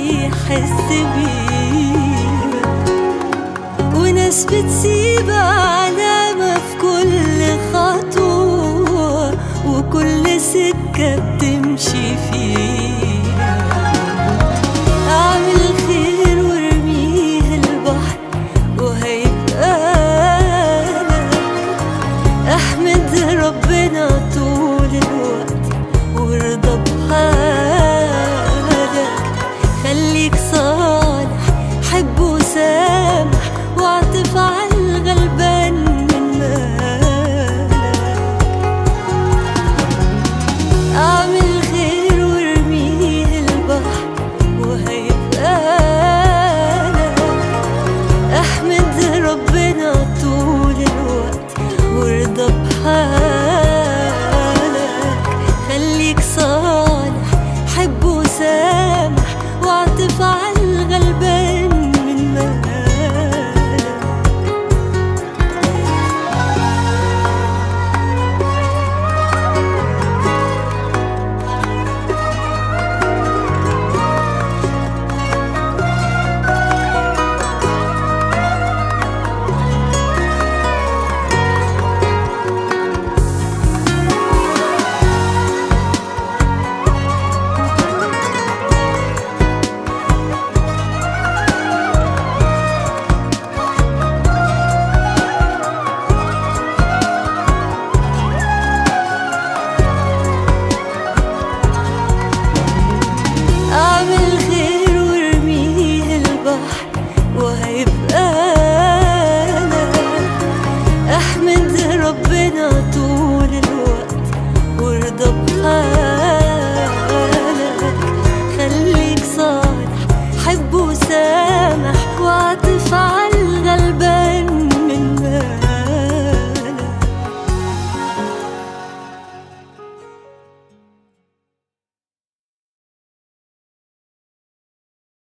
يحس بيها وناس بتسيب علامة في كل خطوة وكل سكة بتمشي فيها أعمل خير وارميه البحر وهيبقى لك احمد ربنا طول الوقت وارضى بحالك خليك صالح حب وسامح واعطف على الغلبان من مالك اعمل خير وارميه البحر وهيبقى لك احمد ربنا طول الوقت وارضى بحالك خليك صالح حب وسامح واعطف على الغلبان من مالك أعمل خير وارميه البحر وهيبقى لك احمد ربنا طول الوقت وارضى بحالك